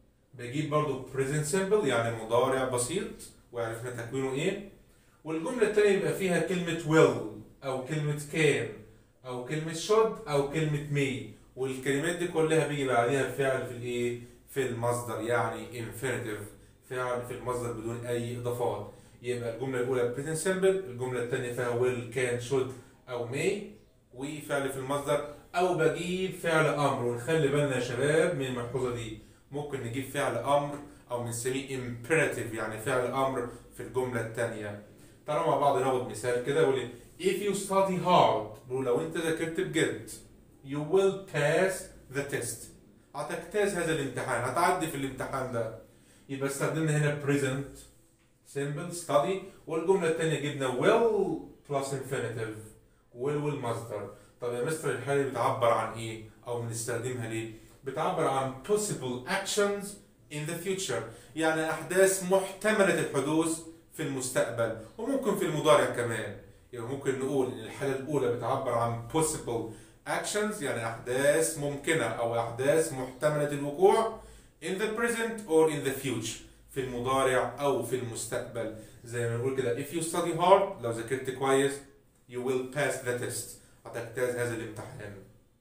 بجيب برضو present simple يعني مضارع بسيط وعرفنا تكوينه إيه والجملة التانية يبقى فيها كلمة will أو كلمة can أو كلمة should أو كلمة may والكلمات دي كلها بيجي بعدها فعل في الإيه؟ في المصدر يعني infinitive فعل في المصدر بدون أي إضافات يبقى الجملة الأولى present simple الجملة الثانية فيها will can should أو may وفعل في المصدر أو بجيب فعل أمر ونخلي بالنا يا شباب من الملحوظة دي ممكن نجيب فعل أمر أو بنسميه imperative يعني فعل أمر في الجملة الثانية تعالوا مع بعض ناخد مثال كده يقول لي if you study hard بيقول لو أنت ذاكرت بجد you will pass the test هتجتاز هذا الامتحان هتعدي في الامتحان ده يبقى استخدمنا هنا present simple study والجملة الثانية جبنا will plus infinitive will والمصدر طب يا مستر الحالة دي بتعبر عن ايه او بنستخدمها ليه بتعبر عن possible actions in the future يعني احداث محتملة الحدوث في المستقبل وممكن في المضارع كمان يعني ممكن نقول ان الحالة الاولى بتعبر عن possible actions يعني احداث ممكنة او احداث محتملة الوقوع in the present or in the future في المضارع او في المستقبل زي ما نقول كده if you study hard لو ذاكرت كويس you will pass the test هتجتاز هذا الامتحان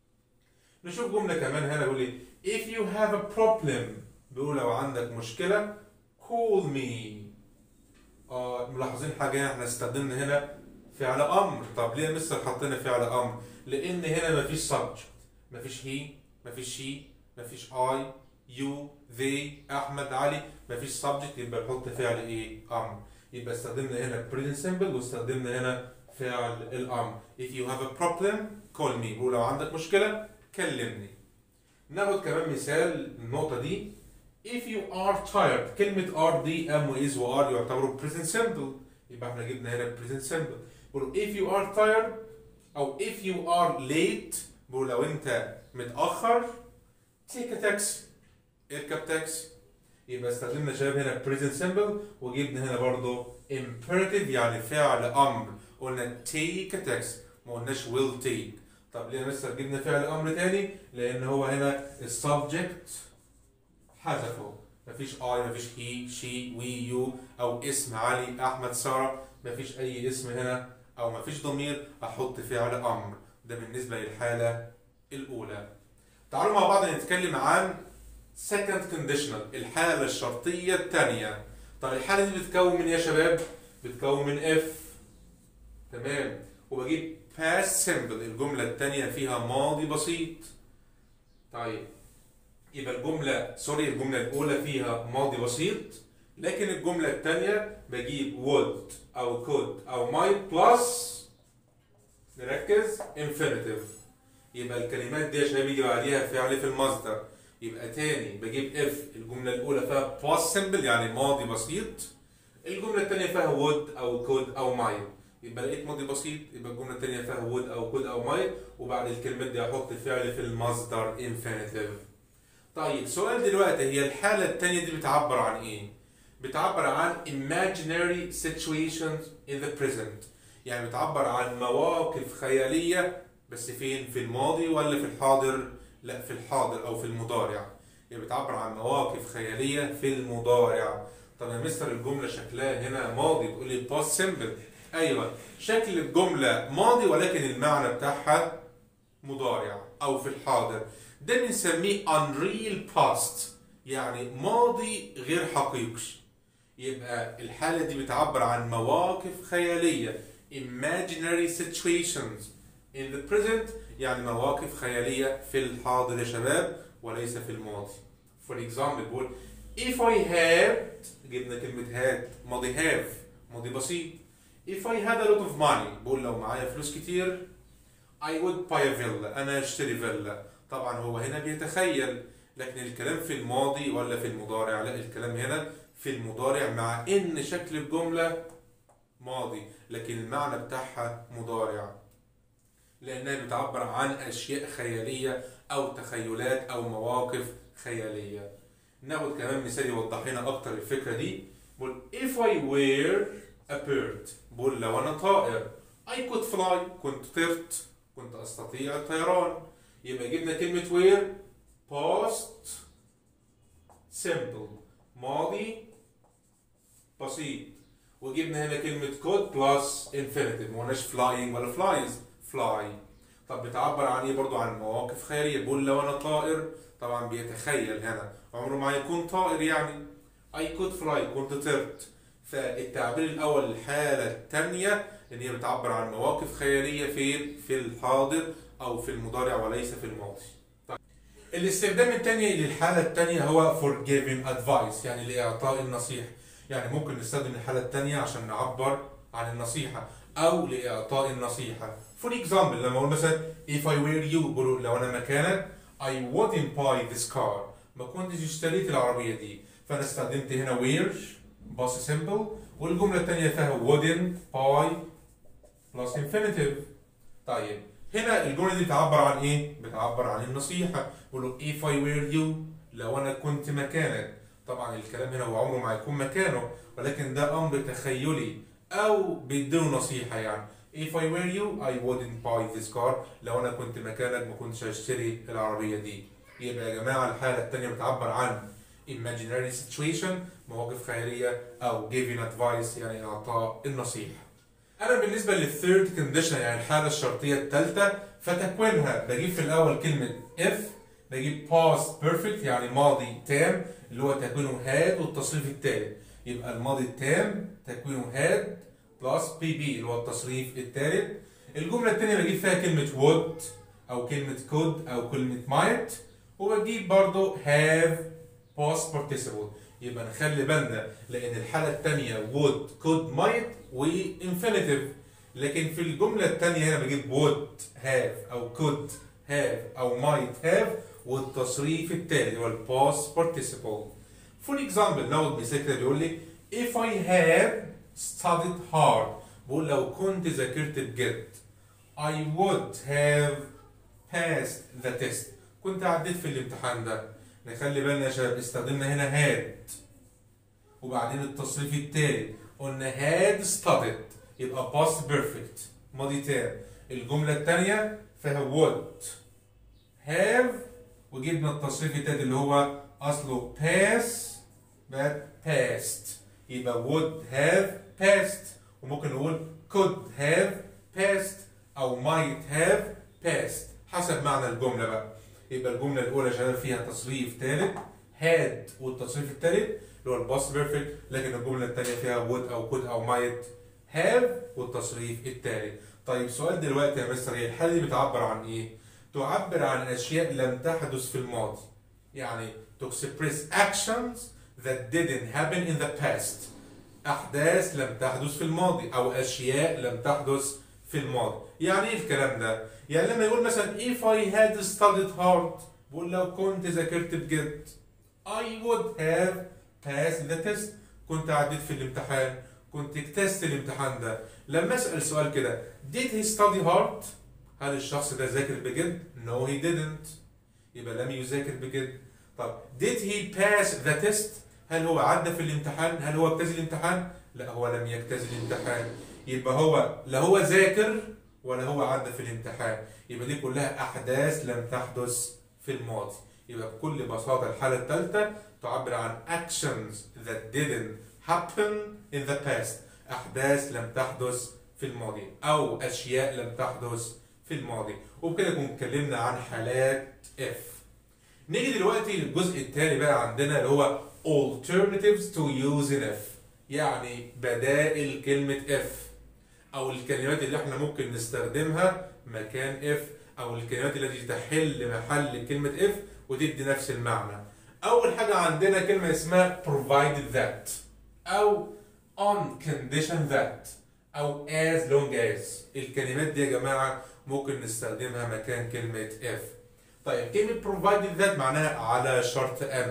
نشوف جملة كمان هنا بيقول لي if you have a problem بيقول لو عندك مشكلة call me اه ملاحظين حاجة هنا احنا استخدمنا هنا فعل امر طب ليه مستر حطينا فعل امر لان هنا مفيش subject مفيش he مفيش she مفيش I you they احمد علي مفيش subject يبقى نحط فعل ايه امر يبقى استخدمنا هنا present simple واستخدمنا هنا فعل الامر if you have a problem call me ولو عندك مشكله كلمني ناخد كمان مثال النقطه دي if you are tired كلمه are دي am و is و are يعتبروا present simple يبقى احنا جبنا هنا present simple بقول if you are tired او if you are late بقول لو انت متاخر take a taxi اركب تاكسي يبقى استخدمنا شباب هنا present simple وجبنا هنا برضو imperative يعني فعل امر قلنا take a taxi ما قلناش will take طب ليه لسه جبنا فعل امر تاني لان هو هنا السبجكت حذفه مفيش I مفيش he she we you او اسم علي احمد ساره مفيش اي اسم هنا او مفيش ضمير احط فعل امر ده بالنسبه للحاله الاولى تعالوا مع بعض نتكلم عن second conditional الحالة الشرطية الثانية طب الحالة دي بتتكون من ايه يا شباب؟ بتتكون من if تمام وبجيب past simple الجملة الثانية فيها ماضي بسيط طيب يبقى الجملة سوري الجملة الأولى فيها ماضي بسيط لكن الجملة الثانية بجيب would أو could أو might plus نركز infinitive يبقى الكلمات دي يا شباب يجي بعديها فعل في المصدر يبقى تاني بجيب if الجملة الأولى فيها past simple يعني ماضي بسيط الجملة الثانية فيها would أو could أو might يبقى لقيت ماضي بسيط يبقى الجملة الثانية فيها would أو could أو might وبعد الكلمات دي أحط فعل في المصدر infinitive طيب سؤال دلوقتي هي الحالة الثانية دي بتعبر عن إيه؟ بتعبر عن imaginary situations in the present يعني بتعبر عن مواقف خيالية بس فين؟ في الماضي ولا في الحاضر؟ لا في الحاضر او في المضارع هي بتعبر عن مواقف خياليه في المضارع طب يا مستر الجمله شكلها هنا ماضي تقول لي باست سيمبل ايوه شكل الجمله ماضي ولكن المعنى بتاعها مضارع او في الحاضر ده بنسميه unreal past يعني ماضي غير حقيقي يبقى الحاله دي بتعبر عن مواقف خياليه imaginary situations in the present يعني مواقف خيالية في الحاضر يا شباب وليس في الماضي. For example بقول if I had جبنا كلمة had ماضي have ماضي بسيط. If I had a lot of money بقول لو معايا فلوس كتير I would buy a villa أنا أشتري فيلا. طبعا هو هنا بيتخيل لكن الكلام في الماضي ولا في المضارع؟ لا الكلام هنا في المضارع مع إن شكل الجملة ماضي لكن المعنى بتاعها مضارع. لأنها بتعبر عن أشياء خيالية أو تخيلات أو مواقف خيالية. ناخد كمان مثال يوضح لنا أكتر الفكرة دي. بقول if I were a bird بقول لو أنا طائر I could fly كنت طرت كنت أستطيع الطيران. يبقى جبنا كلمة were past simple ماضي بسيط وجبنا هنا كلمة could plus infinitive ما قلناش flying ولا flies fly طب بتعبر عن ايه برضو عن مواقف خيالية بقول لو انا طائر طبعا بيتخيل هنا عمره ما هيكون طائر يعني I could fly كنت طرت فالتعبير الاول الحالة الثانية ان هي بتعبر عن مواقف خيالية في في الحاضر او في المضارع وليس في الماضي طيب. الاستخدام الثاني للحالة الثانية هو for giving advice يعني لإعطاء النصيحة يعني ممكن نستخدم الحالة الثانية عشان نعبر عن النصيحة أو لإعطاء النصيحة. For example لما أقول مثلا if I were you بقول لو أنا مكانك I wouldn't buy this car ما كنتش اشتريت العربية دي فأنا استخدمت هنا were باص simple والجملة الثانية فيها wouldn't buy plus infinitive. طيب هنا الجملة دي بتعبر عن إيه؟ بتعبر عن النصيحة. بقول له if I were you لو أنا كنت مكانك. طبعا الكلام هنا هو عمره ما هيكون مكانه ولكن ده أمر تخيلي أو بيديله نصيحة يعني. If I were you I wouldn't buy this car لو أنا كنت مكانك ما كنتش هشتري العربية دي. يبقى يا جماعة الحالة التانية بتعبر عن imaginary situation مواقف خيالية أو giving advice يعني إعطاء النصيحة. أنا بالنسبة للثيرد كونديشن يعني الحالة الشرطية الثالثة فتكوينها بجيب في الأول كلمة if بجيب past perfect يعني ماضي تام اللي هو تكوينه had والتصريف الثالث يبقى الماضي التام تكوينه had بلس بي بي اللي هو التصريف الثالث الجملة الثانية بجيب فيها كلمة would أو كلمة could أو كلمة might وبجيب برضه have past participle يبقى نخلي بالنا لان الحاله الثانيه would could might وانفينيتيف لكن في الجملة الثانية هنا بجيب would have أو could have أو might have والتصريف التالي اللي هو ال past participle. For example ناخد مثال كده بيقول لي if I had studied hard بقول لو كنت ذاكرت بجد I would have passed the test كنت عديت في الامتحان ده نخلي بالنا يا شباب استخدمنا هنا had وبعدين التصريف التالي قلنا had studied يبقى past perfect ماضي تام الجملة التانية فيها would have وجبنا التصريف التالي اللي هو أصله pass بقت passed يبقى would have passed وممكن نقول could have passed أو might have passed حسب معنى الجملة بقى يبقى الجملة الأولى شغال فيها تصريف ثالث had والتصريف الثالث اللي هو الباست بيرفكت لكن الجملة الثانية فيها would أو could أو might have والتصريف الثالث طيب سؤال دلوقتي يا مستر هي الحالة دي بتعبر عن إيه؟ تعبر عن أشياء لم تحدث في الماضي يعني to express actions that didn't happen in the past أحداث لم تحدث في الماضي أو أشياء لم تحدث في الماضي يعني إيه الكلام ده؟ يعني لما يقول مثلا if I had studied hard بقول لو كنت ذاكرت بجد I would have passed the test كنت عديت في الامتحان كنت اجتزت الامتحان ده لما اسال سؤال كده did he study hard هل الشخص ده ذاكر بجد no he didn't يبقى لم يذاكر بجد طب did he pass the test هل هو عدى في الامتحان هل هو اجتاز الامتحان لا هو لم يجتاز الامتحان يبقى هو لا هو ذاكر ولا هو عدى في الامتحان يبقى دي كلها احداث لم تحدث في الماضي يبقى بكل بساطه الحاله الثالثه تعبر عن actions that didn't happen in the past احداث لم تحدث في الماضي او اشياء لم تحدث في الماضي وبكده نكون اتكلمنا عن حالات if نيجي دلوقتي للجزء الثاني بقى عندنا اللي هو alternatives to use in if يعني بدائل كلمة if أو الكلمات اللي احنا ممكن نستخدمها مكان if أو الكلمات التي تحل محل كلمة if وتدي نفس المعنى أول حاجة عندنا كلمة اسمها provided that أو on condition that أو as long as الكلمات دي يا جماعة ممكن نستخدمها مكان كلمة if طيب كلمة provided that معناها على شرط أن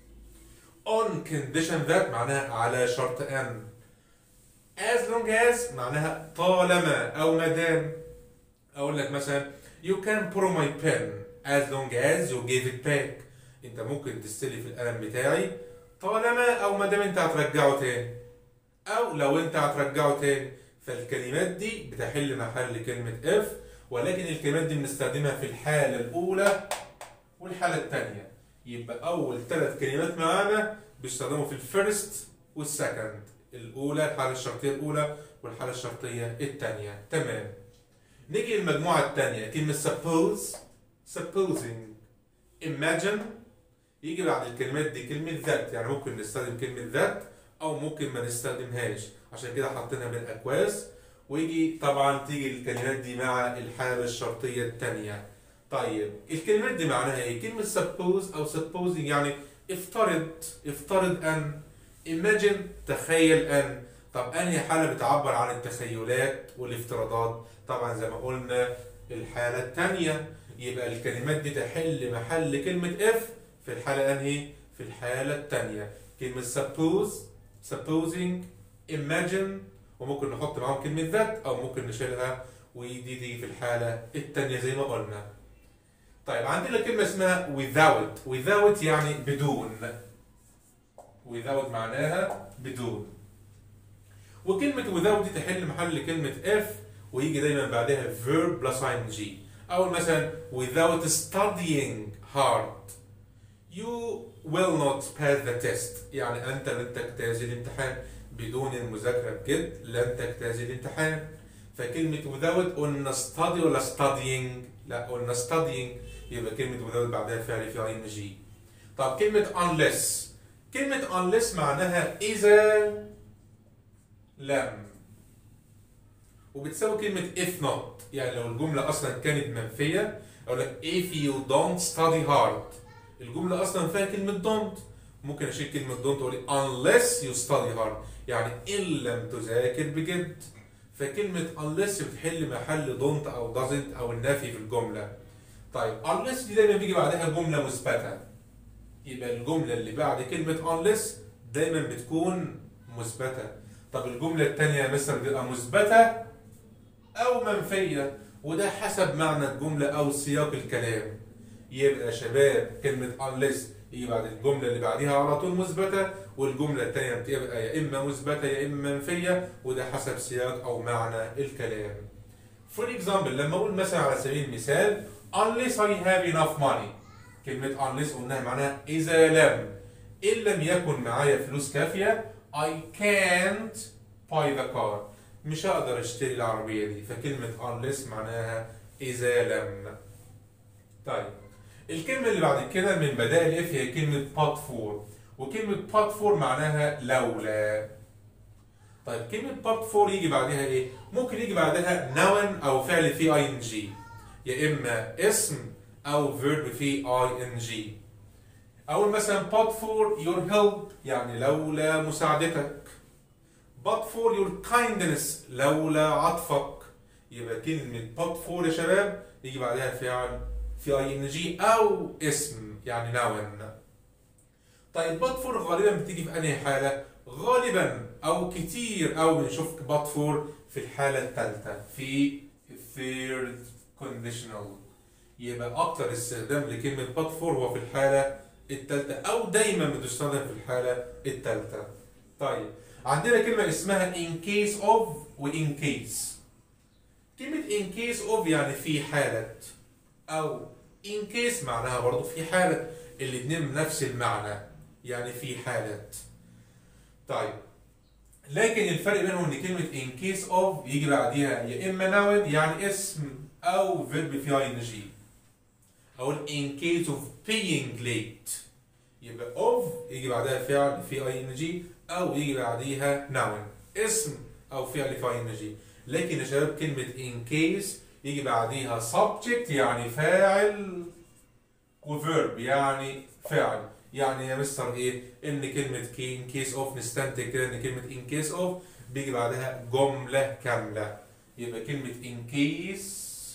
on condition that معناها على شرط أن as long as معناها طالما أو مدام أقول لك مثلا you can borrow my pen as long as you give it back أنت ممكن تستلف القلم بتاعي طالما أو مدام أنت هترجعه تاني أو لو أنت هترجعه تاني فالكلمات دي بتحل محل كلمة if ولكن الكلمات دي بنستخدمها في الحالة الأولى والحالة الثانية يبقى أول ثلاث كلمات معانا بيستخدموا في الفيرست والسكند الأولى الحالة الشرطية الأولى والحالة الشرطية الثانية تمام نيجي للمجموعة الثانية كلمة suppose supposing imagine يجي بعد الكلمات دي كلمة ذات يعني ممكن نستخدم كلمة ذات أو ممكن ما نستخدمهاش عشان كده حاطينها بالأكواس ويجي طبعا تيجي الكلمات دي مع الحالة الشرطية الثانية طيب الكلمات دي معناها ايه؟ كلمة suppose أو supposing يعني افترض افترض أن imagine تخيل أن طب أنهي حالة بتعبر عن التخيلات والافتراضات؟ طبعا زي ما قلنا الحالة الثانية يبقى الكلمات دي تحل محل كلمة if في الحالة أنهي؟ في الحالة الثانية كلمة suppose supposing imagine وممكن نحط معاهم كلمة ذات أو ممكن نشيلها ودي تيجي في الحالة الثانية زي ما قلنا. طيب عندنا كلمة اسمها without without يعني بدون without معناها بدون وكلمة without دي تحل محل كلمة if ويجي دايما بعدها verb plus ing أو مثلا without studying hard you will not pass the test يعني أنت لن تجتاز الامتحان بدون المذاكرة بجد لن تجتاز الامتحان فكلمة without قلنا study ولا studying لا قلنا studying يبقى كلمة without بعدها فعل في اي جي طب كلمة unless كلمة unless معناها إذا لم وبتساوي كلمة if not يعني لو الجملة أصلا كانت منفية أقول لك if you don't study hard الجملة أصلا فيها كلمة don't ممكن أشيل كلمة don't وأقول unless you study hard يعني إن لم تذاكر بجد فكلمة unless بتحل محل don't أو doesn't أو النفي في الجملة طيب unless دي دايما بيجي بعدها جملة مثبتة يبقى الجملة اللي بعد كلمة unless دايما بتكون مثبتة طب الجملة التانية مثلا بتبقى مثبتة أو منفية وده حسب معنى الجملة أو سياق الكلام يبقى يا شباب كلمة unless يجي بعد الجملة اللي بعديها على طول مثبتة والجملة التانية بتبقى يا إما مثبتة يا إما منفية وده حسب سياق أو معنى الكلام. For example لما أقول مثلا على سبيل المثال unless I have enough money كلمة unless قلناها معناها إذا لم إن لم يكن معايا فلوس كافية I can't buy the car مش هقدر اشتري العربية دي فكلمة unless معناها إذا لم طيب الكلمة اللي بعد كده من بدائل if هي كلمة but for وكلمة but for معناها لولا طيب كلمة but for يجي بعدها ايه؟ ممكن يجي بعدها noun أو فعل فيه ing يا إما اسم أو verb فيه ing أقول مثلا but for your help يعني لولا مساعدتك but for your kindness لولا عطفك يبقى كلمة but for يا شباب يجي بعدها فعل في اي ان جي او اسم يعني noun طيب but for غالبا بتيجي في انهي حالة؟ غالبا او كتير او بنشوف but for في الحالة الثالثة في third conditional يبقى اكتر استخدام لكلمة but for هو في الحالة الثالثة او دايما بتستخدم في الحالة الثالثة طيب عندنا كلمة اسمها in case of و in case كلمة in case of يعني في حالة أو in case معناها برضو في حالة الاتنين نفس المعنى يعني في حالة طيب لكن الفرق بينهم ان كلمة in case of يجي بعديها يا اما noun يعني اسم او verb في ing او in case of being late يبقى of يجي بعدها فعل في ing او يجي بعديها noun اسم او فعل في ing لكن يا شباب كلمة in case يجي بعديها subject يعني فاعل وverb يعني فعل يعني يا مستر ايه ان كلمة in case of نستنتج كده ان كلمة in case of بيجي بعدها جملة كاملة يبقى كلمة in case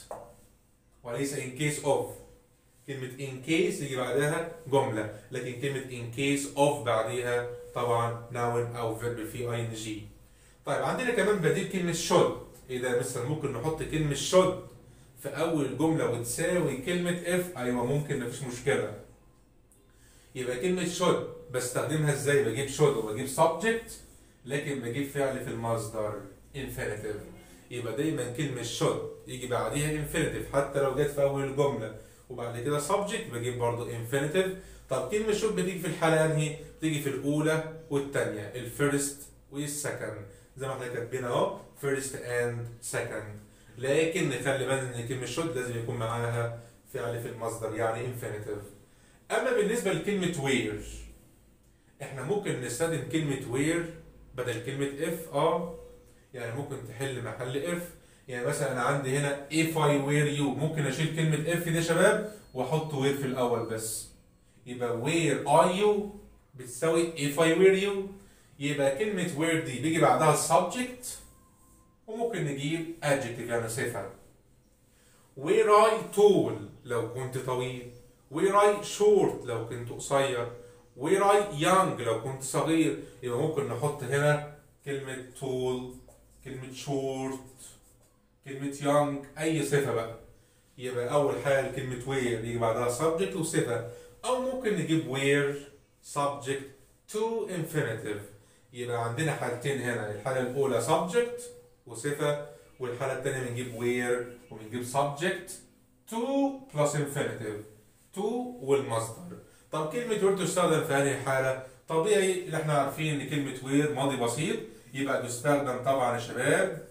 وليس in case of كلمة in case يجي بعدها جملة لكن كلمة in case of بعديها طبعا noun أو verb في ing طيب عندنا كمان بديل كلمة should ايه ده مثلا ممكن نحط كلمة should في أول جملة وتساوي كلمة if أيوة ممكن مفيش مشكلة يبقى كلمة should بستخدمها ازاي بجيب should وبجيب subject لكن بجيب فعل في المصدر infinitive يبقى دايما كلمة should يجي بعديها infinitive حتى لو جت في أول الجملة وبعد كده subject بجيب برضه infinitive طب كلمة should بتيجي في الحالة انهي؟ بتيجي في الأولى والثانية الفيرست والسكند زي ما احنا كاتبين اهو first and second لكن نخلي بالنا ان كلمة should لازم يكون معاها فعل في المصدر يعني infinitive اما بالنسبة لكلمة where احنا ممكن نستخدم كلمة where بدل كلمة if اه يعني ممكن تحل محل if يعني مثلا انا عندي هنا if I were you ممكن اشيل كلمة if دي يا شباب واحط where في الاول بس يبقى where are you بتساوي if I were you يبقى كلمة where دي بيجي بعدها subject وممكن نجيب adjective يعني صفة where I tall لو كنت طويل where I short لو كنت قصير where I young لو كنت صغير يبقى ممكن نحط هنا كلمة tall كلمة short كلمة young أي صفة بقى يبقى أول حاجة كلمة where يجي بعدها subject وصفة أو ممكن نجيب where subject to infinitive يبقى عندنا حالتين هنا الحالة الأولى subject وصفة والحالة الثانية بنجيب where وبنجيب subject to plus infinitive to والمصدر طب كلمة where تستخدم في هذه الحالة طبيعي اللي احنا عارفين ان كلمة where ماضي بسيط يبقى تستخدم طبعا يا شباب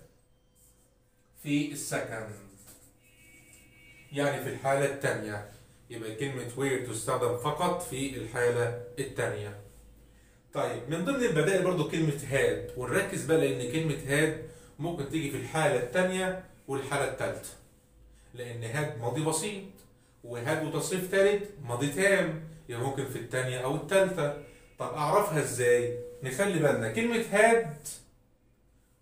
في السكند يعني في الحالة الثانية يبقى كلمة where تستخدم فقط في الحالة الثانية طيب من ضمن البدائل برضو كلمة had ونركز بقى لأن كلمة had ممكن تيجي في الحالة الثانية والحالة الثالثة لأن had ماضي بسيط وهاد وتصريف ثالث ماضي تام يبقى ممكن في الثانية أو الثالثة طب أعرفها إزاي؟ نخلي بالنا كلمة had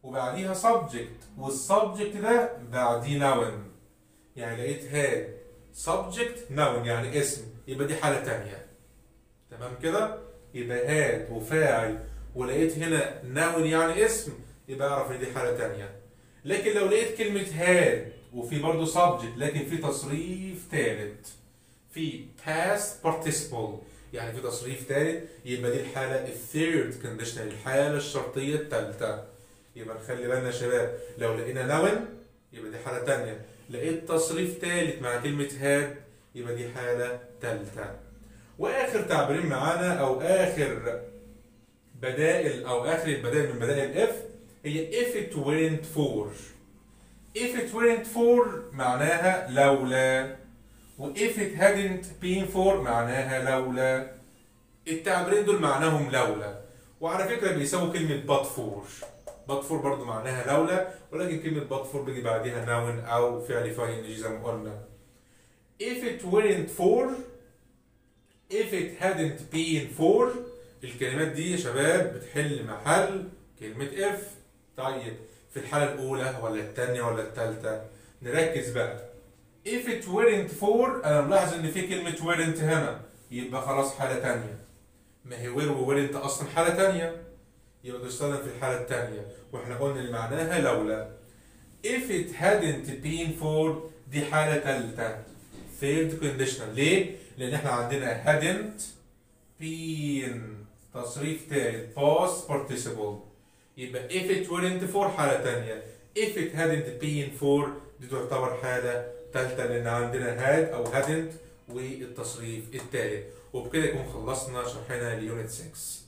وبعديها subject والسبجكت ده بعديه noun يعني لقيت had subject noun يعني اسم يبقى دي حالة تانية تمام كده يبقى had وفاعل ولقيت هنا noun يعني اسم يبقى اعرف ان دي حالة تانية لكن لو لقيت كلمة had وفي برضه subject لكن في تصريف ثالث في past participle يعني في تصريف ثالث يبقى دي الحالة الثيرد conditional الحالة الشرطية الثالثة يبقى نخلي بالنا يا شباب لو لقينا نون يبقى دي حالة تانية لقيت تصريف ثالث مع كلمة هاد يبقى دي حالة ثالثة وآخر تعبيرين معانا أو آخر بدائل أو آخر البدائل من بدائل if هي if it weren't for if it weren't for معناها لولا و if it hadn't been for معناها لولا التعبيرين دول معناهم لولا وعلى فكرة بيساووا كلمة but for but for برضه معناها لولا ولكن كلمة but for بيجي بعديها noun أو فعل فاعل زي ما قلنا if it weren't for if it hadn't been for الكلمات دي يا شباب بتحل محل كلمة if طيب في الحالة الأولى ولا الثانية ولا الثالثة نركز بقى if it weren't for أنا ملاحظ إن في كلمة weren't هنا يبقى خلاص حالة تانية ما هي were و weren't أصلا حالة تانية يبقى تستخدم في الحالة التانية واحنا قلنا اللي معناها لولا if it hadn't been for دي حالة تالتة third conditional ليه؟ لأن احنا عندنا hadn't been تصريف تالت past participle يبقى if it weren't for حالة تانية if it hadn't been for دي تعتبر حالة تالتة لأن عندنا had أو hadn't والتصريف التالت وبكده يكون خلصنا شرحنا ليونت 6